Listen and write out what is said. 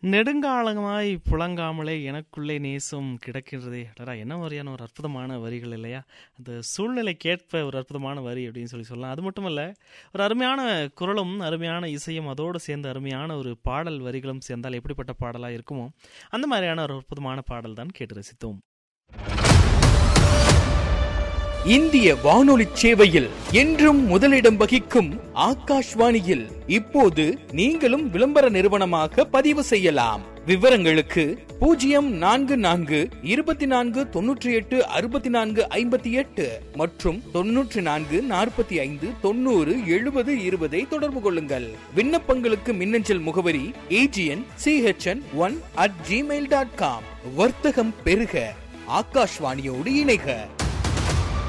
நெடுங்காலமாய் புழங்காமலே எனக்குள்ளே நேசம் கிடக்கின்றதே அடடா என்ன மாதிரியான ஒரு அற்புதமான வரிகள் இல்லையா அந்த சூழ்நிலைக்கேற்ப ஒரு அற்புதமான வரி அப்படின்னு சொல்லி சொல்லலாம் அது மட்டும் இல்ல ஒரு அருமையான குரலும் அருமையான இசையும் அதோடு சேர்ந்து அருமையான ஒரு பாடல் வரிகளும் சேர்ந்தால் எப்படிப்பட்ட பாடலாக இருக்குமோ அந்த மாதிரியான ஒரு அற்புதமான பாடல் தான் கேட்டு ரசித்தோம் இந்திய வானொலி சேவையில் என்றும் முதலிடம் வகிக்கும் ஆகாஷ்வாணியில் இப்போது நீங்களும் விளம்பர நிறுவனமாக பதிவு செய்யலாம் விவரங்களுக்கு பூஜ்ஜியம் நான்கு நான்கு இருபத்தி நான்கு தொன்னூற்றி எட்டு அறுபத்தி நான்கு ஐம்பத்தி எட்டு மற்றும் தொன்னூற்றி நான்கு நாற்பத்தி ஐந்து தொண்ணூறு எழுபது இருபதை தொடர்பு கொள்ளுங்கள் விண்ணப்பங்களுக்கு மின்னஞ்சல் முகவரி AGN CHN one at Gmail dot com வர்த்தகம் பெருக ஆகாஷ்வாணியோடு இணைக